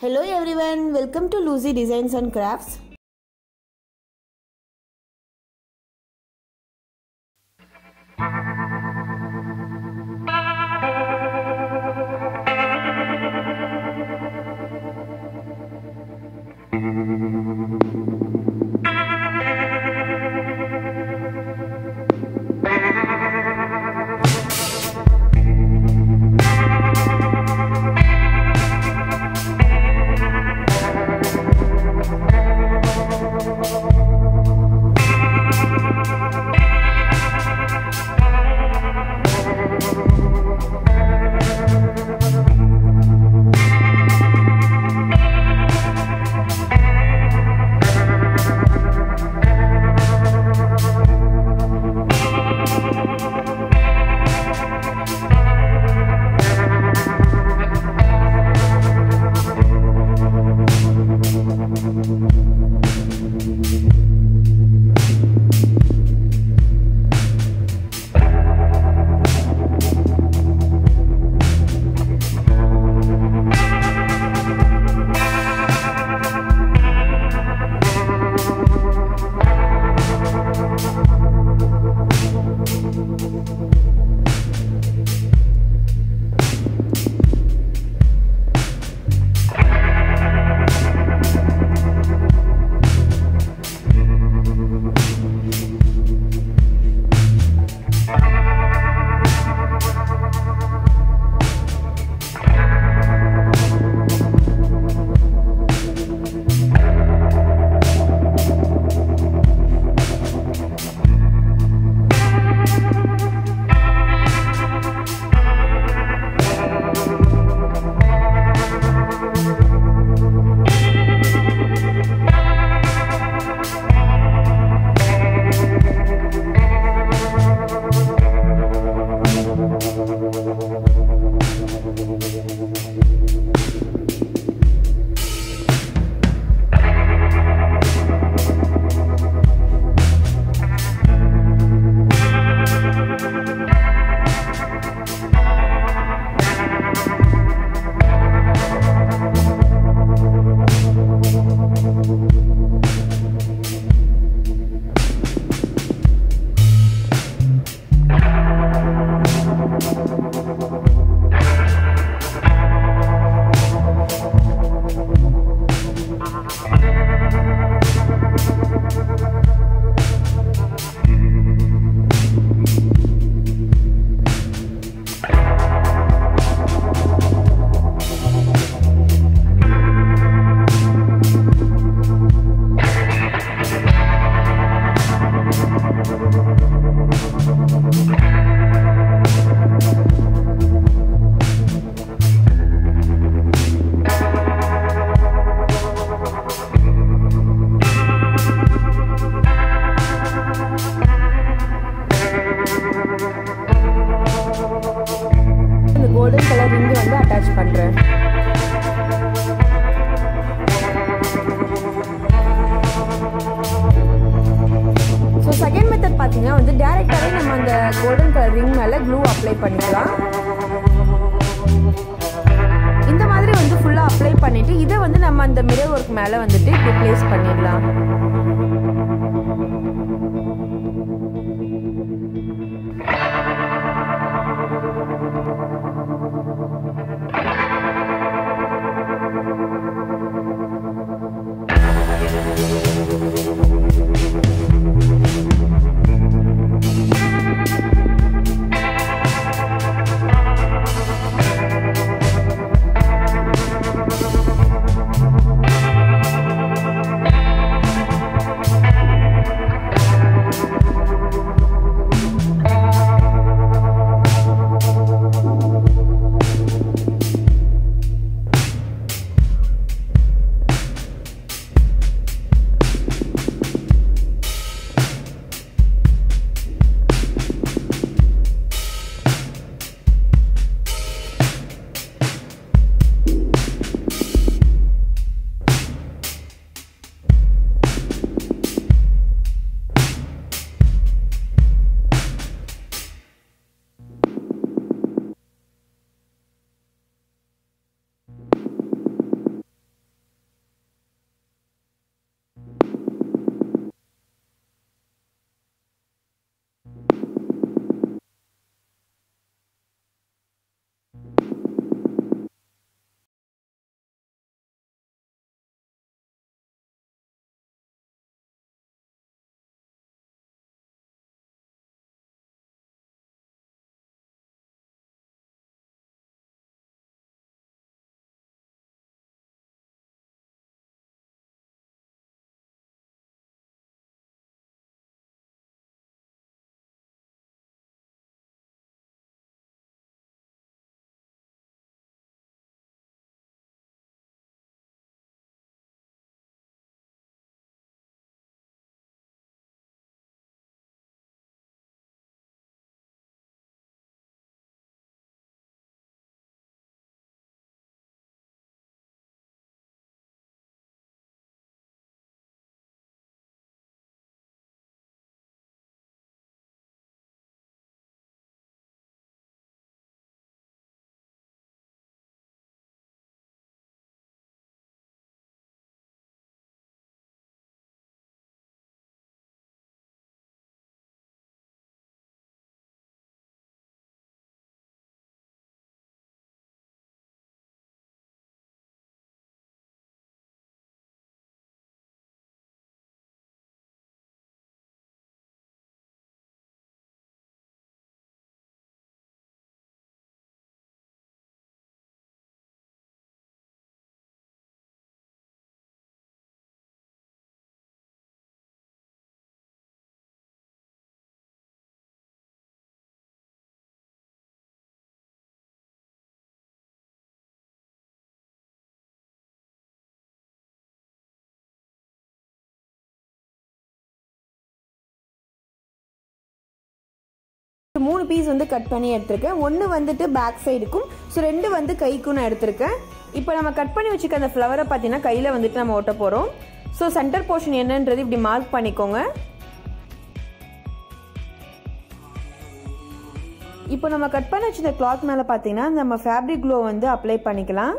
Hello everyone, welcome to Lucy Designs and Crafts. இந்த golden colour ring வந்து attach பண்ணுறேன் so second method பார்த்தீங்கன்னா வந்து டேரெக்டாகவே நம்ம அந்த கோல்டன் கலர் ரிங் மேலே க்ளூ அப்ளை பண்ணிக்கலாம் இந்த மாதிரி வந்து ஃபுல்லாக அப்ளை பண்ணிவிட்டு இதை வந்து நம்ம அந்த மிரர் ஒர்க் மேலே வந்துட்டு இப்படி ப்ளேஸ் பண்ணிடலாம் மூணு பீஸ் வந்து கட் பண்ணி எடுத்திருக்கேன் ஒன்று வந்துட்டு பேக் சைடுக்கும் ஸோ ரெண்டு வந்து கைக்கும் நான் எடுத்திருக்கேன் இப்போ நம்ம கட் பண்ணி வச்சுக்க அந்த ஃப்ளவரை பார்த்தீங்கன்னா கையில் வந்துட்டு நம்ம ஓட்ட போகிறோம் ஸோ சென்டர் போர்ஷன் என்னன்றது இப்படி மார்க் பண்ணிக்கோங்க இப்போ நம்ம கட் பண்ணி வச்சிருந்த கிளாத் மேலே பார்த்தீங்கன்னா நம்ம ஃபேப்ரிக் க்ளோ வந்து அப்ளை பண்ணிக்கலாம்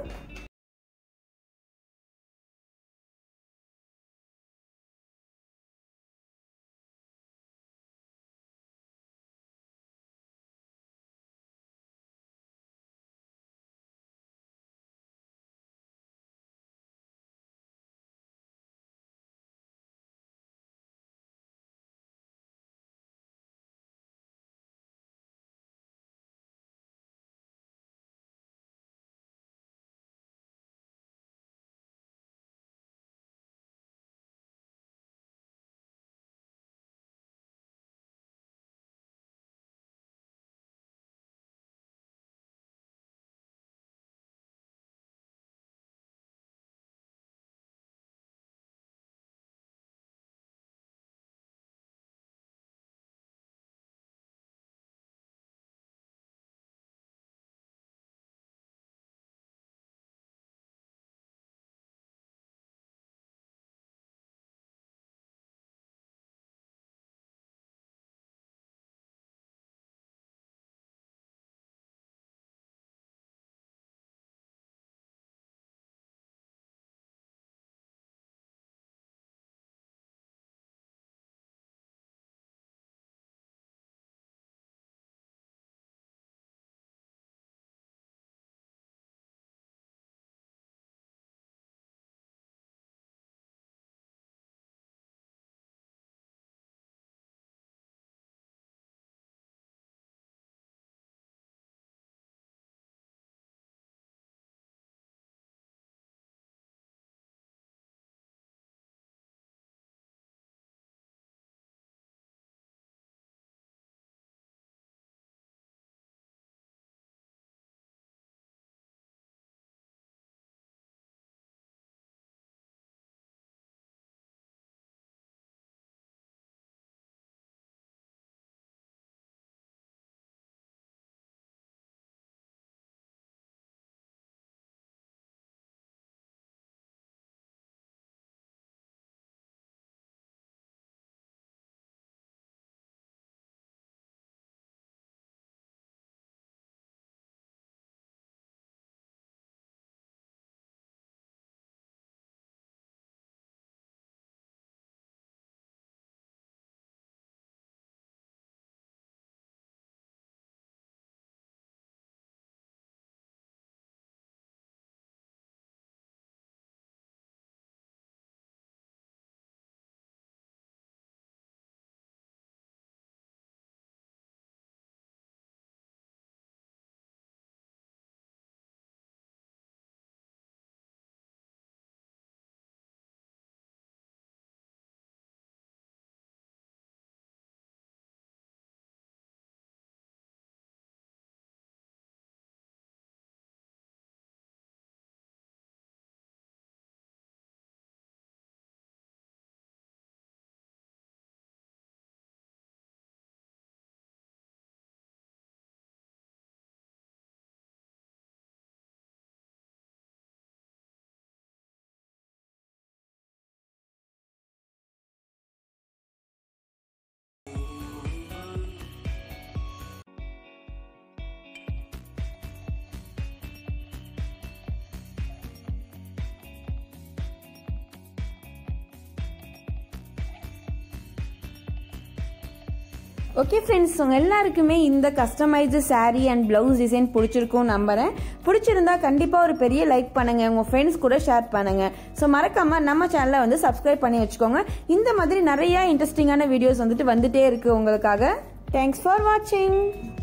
ஓகே ஃப்ரெண்ட்ஸ் உங்க எல்லாருக்குமே இந்த customised saree and blouse design பிடிச்சிருக்கும் நம்புறேன் பிடிச்சிருந்தா கண்டிப்பா ஒரு பெரிய லைக் பண்ணுங்க உங்க ஃப்ரெண்ட்ஸ் கூட ஷேர் பண்ணுங்க ஸோ மறக்காம நம்ம சேனலை வந்து சப்ஸ்கிரைப் பண்ணி வச்சுக்கோங்க இந்த மாதிரி நிறைய இன்ட்ரெஸ்டிங்கான வீடியோஸ் வந்துட்டு வந்துட்டே இருக்கு உங்களுக்காக தேங்க்ஸ் ஃபார் வாட்சிங்